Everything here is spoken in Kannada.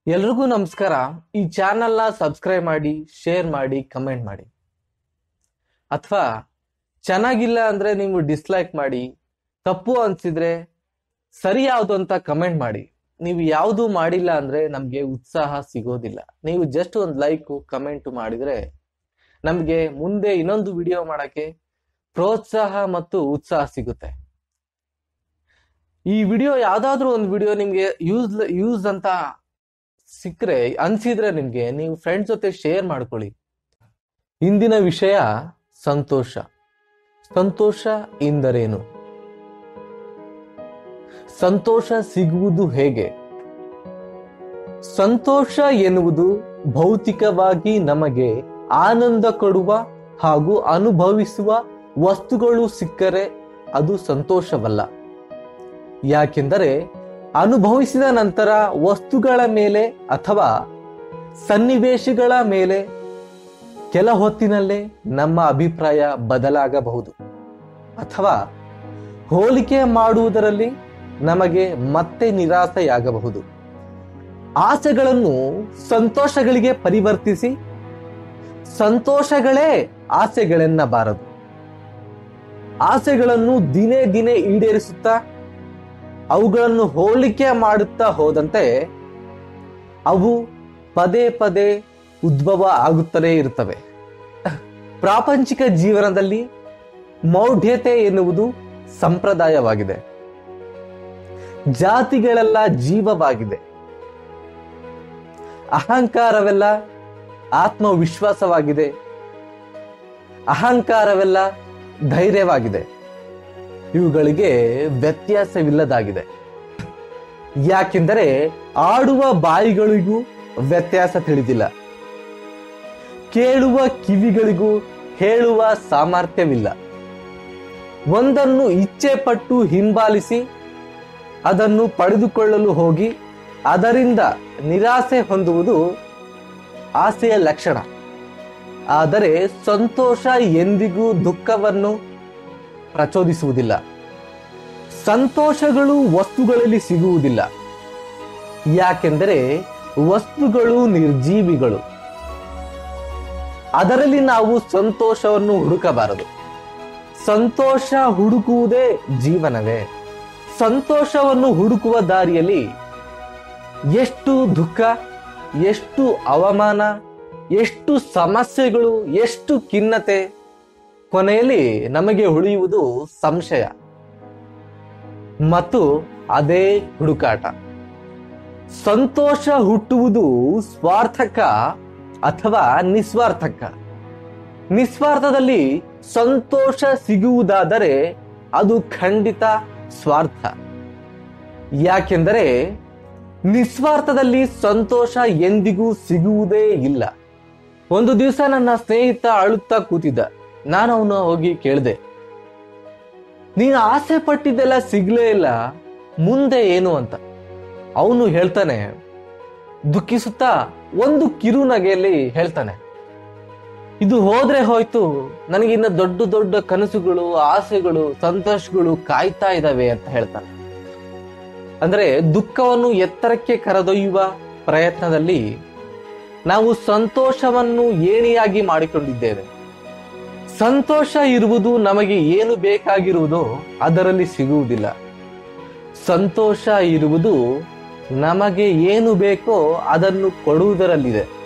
ಎಲ್ರಿಗೂ ನಮಸ್ಕಾರ ಈ ಚಾನೆಲ್ನ ಸಬ್ಸ್ಕ್ರೈಬ್ ಮಾಡಿ ಶೇರ್ ಮಾಡಿ ಕಮೆಂಟ್ ಮಾಡಿ ಅಥವಾ ಚೆನ್ನಾಗಿಲ್ಲ ಅಂದ್ರೆ ನೀವು ಡಿಸ್ಲೈಕ್ ಮಾಡಿ ತಪ್ಪು ಅನ್ಸಿದ್ರೆ ಸರಿ ಯಾವುದು ಅಂತ ಕಮೆಂಟ್ ಮಾಡಿ ನೀವು ಯಾವುದು ಮಾಡಿಲ್ಲ ಅಂದ್ರೆ ನಮ್ಗೆ ಉತ್ಸಾಹ ಸಿಗೋದಿಲ್ಲ ನೀವು ಜಸ್ಟ್ ಒಂದು ಲೈಕ್ ಕಮೆಂಟ್ ಮಾಡಿದ್ರೆ ನಮ್ಗೆ ಮುಂದೆ ಇನ್ನೊಂದು ವಿಡಿಯೋ ಮಾಡಕ್ಕೆ ಪ್ರೋತ್ಸಾಹ ಮತ್ತು ಉತ್ಸಾಹ ಸಿಗುತ್ತೆ ಈ ವಿಡಿಯೋ ಯಾವ್ದಾದ್ರು ಒಂದು ವಿಡಿಯೋ ನಿಮ್ಗೆ ಯೂಸ್ ಯೂಸ್ ಅಂತ ಸಿಕ್ಕರೆ ಅನ್ಸಿದ್ರೆ ನಿಮ್ಗೆ ನೀವು ಫ್ರೆಂಡ್ಸ್ ಜೊತೆ ಶೇರ್ ಮಾಡ್ಕೊಳ್ಳಿ ಇಂದಿನ ವಿಷಯ ಸಂತೋಷ ಸಂತೋಷ ಎಂದರೇನು ಸಂತೋಷ ಸಿಗುವುದು ಹೇಗೆ ಸಂತೋಷ ಎನ್ನುವುದು ಭೌತಿಕವಾಗಿ ನಮಗೆ ಆನಂದ ಕೊಡುವ ಹಾಗೂ ಅನುಭವಿಸುವ ವಸ್ತುಗಳು ಸಿಕ್ಕರೆ ಅದು ಸಂತೋಷವಲ್ಲ ಯಾಕೆಂದರೆ ಅನುಭವಿಸಿದ ನಂತರ ವಸ್ತುಗಳ ಮೇಲೆ ಅಥವಾ ಸನ್ನಿವೇಶಗಳ ಮೇಲೆ ಕೆಲ ಹೊತ್ತಿನಲ್ಲೇ ನಮ್ಮ ಅಭಿಪ್ರಾಯ ಬದಲಾಗಬಹುದು ಅಥವಾ ಹೋಲಿಕೆ ಮಾಡುವುದರಲ್ಲಿ ನಮಗೆ ಮತ್ತೆ ನಿರಾಸೆಯಾಗಬಹುದು ಆಸೆಗಳನ್ನು ಸಂತೋಷಗಳಿಗೆ ಪರಿವರ್ತಿಸಿ ಸಂತೋಷಗಳೇ ಆಸೆಗಳೆನ್ನಬಾರದು ಆಸೆಗಳನ್ನು ದಿನೇ ದಿನೇ ಈಡೇರಿಸುತ್ತಾ ಅವುಗಳನ್ನು ಹೋಲಿಕೆ ಮಾಡುತ್ತಾ ಹೋದಂತೆ ಅವು ಪದೇ ಪದೇ ಉದ್ಭವ ಆಗುತ್ತಲೇ ಇರುತ್ತವೆ ಪ್ರಾಪಂಚಿಕ ಜೀವನದಲ್ಲಿ ಮೌಢ್ಯತೆ ಎನ್ನುವುದು ಸಂಪ್ರದಾಯವಾಗಿದೆ ಜಾತಿಗಳೆಲ್ಲ ಜೀವವಾಗಿದೆ ಅಹಂಕಾರವೆಲ್ಲ ಆತ್ಮವಿಶ್ವಾಸವಾಗಿದೆ ಅಹಂಕಾರವೆಲ್ಲ ಧೈರ್ಯವಾಗಿದೆ ಇವುಗಳಿಗೆ ವ್ಯತ್ಯಾಸವಿಲ್ಲದಾಗಿದೆ ಯಾಕೆಂದರೆ ಆಡುವ ಬಾಯಿಗಳಿಗೂ ವ್ಯತ್ಯಾಸ ತಿಳಿದಿಲ್ಲ ಕೇಳುವ ಕಿವಿಗಳಿಗೂ ಹೇಳುವ ಸಾಮರ್ಥ್ಯವಿಲ್ಲ ಒಂದನ್ನು ಇಚ್ಛೆ ಪಟ್ಟು ಹಿಂಬಾಲಿಸಿ ಅದನ್ನು ಪಡೆದುಕೊಳ್ಳಲು ಹೋಗಿ ಅದರಿಂದ ನಿರಾಸೆ ಹೊಂದುವುದು ಆಸೆಯ ಲಕ್ಷಣ ಆದರೆ ಸಂತೋಷ ಎಂದಿಗೂ ದುಃಖವನ್ನು ಪ್ರಚೋದಿಸುವುದಿಲ್ಲ ಸಂತೋಷಗಳು ವಸ್ತುಗಳಲ್ಲಿ ಸಿಗುವುದಿಲ್ಲ ಯಾಕೆಂದರೆ ವಸ್ತುಗಳು ನಿರ್ಜೀವಿಗಳು ಅದರಲ್ಲಿ ನಾವು ಸಂತೋಷವನ್ನು ಹುಡುಕಬಾರದು ಸಂತೋಷ ಹುಡುಕುವುದೇ ಜೀವನವೇ ಸಂತೋಷವನ್ನು ಹುಡುಕುವ ದಾರಿಯಲ್ಲಿ ಎಷ್ಟು ದುಃಖ ಎಷ್ಟು ಅವಮಾನ ಎಷ್ಟು ಸಮಸ್ಯೆಗಳು ಎಷ್ಟು ಖಿನ್ನತೆ ಕೊನೆಯಲ್ಲಿ ನಮಗೆ ಉಳಿಯುವುದು ಸಂಶಯ ಮತ್ತು ಅದೇ ಹುಡುಕಾಟ ಸಂತೋಷ ಹುಟ್ಟುವುದು ಸ್ವಾರ್ಥಕ ಅಥವಾ ನಿಸ್ವಾರ್ಥಕ ನಿಸ್ವಾರ್ಥದಲ್ಲಿ ಸಂತೋಷ ಸಿಗುವುದಾದರೆ ಅದು ಖಂಡಿತ ಸ್ವಾರ್ಥ ಯಾಕೆಂದರೆ ನಿಸ್ವಾರ್ಥದಲ್ಲಿ ಸಂತೋಷ ಎಂದಿಗೂ ಸಿಗುವುದೇ ಇಲ್ಲ ಒಂದು ದಿವಸ ನನ್ನ ಸ್ನೇಹಿತ ಅಳುತ್ತಾ ಕೂತಿದ್ದ ನಾನು ಅವನು ಹೋಗಿ ಕೇಳಿದೆ ನೀನು ಆಸೆ ಪಟ್ಟಿದ್ದೆಲ್ಲ ಸಿಗ್ಲೇ ಇಲ್ಲ ಮುಂದೆ ಏನು ಅಂತ ಅವನು ಹೇಳ್ತಾನೆ ದುಃಖಿಸುತ್ತಾ ಒಂದು ಕಿರು ನಗೆಯಲ್ಲಿ ಹೇಳ್ತಾನೆ ಇದು ಹೋದ್ರೆ ಹೋಯ್ತು ನನಗಿನ್ನ ದೊಡ್ಡ ದೊಡ್ಡ ಕನಸುಗಳು ಆಸೆಗಳು ಸಂತೋಷಗಳು ಕಾಯ್ತಾ ಇದಾವೆ ಅಂತ ಹೇಳ್ತಾನೆ ಅಂದ್ರೆ ದುಃಖವನ್ನು ಎತ್ತರಕ್ಕೆ ಕರೆದೊಯ್ಯುವ ಪ್ರಯತ್ನದಲ್ಲಿ ನಾವು ಸಂತೋಷವನ್ನು ಏಣಿಯಾಗಿ ಮಾಡಿಕೊಂಡಿದ್ದೇವೆ ಸಂತೋಷ ಇರುವುದು ನಮಗೆ ಏನು ಬೇಕಾಗಿರುವುದೋ ಅದರಲ್ಲಿ ಸಿಗುವುದಿಲ್ಲ ಸಂತೋಷ ಇರುವುದು ನಮಗೆ ಏನು ಬೇಕೋ ಅದನ್ನು ಕೊಡುವುದರಲ್ಲಿದೆ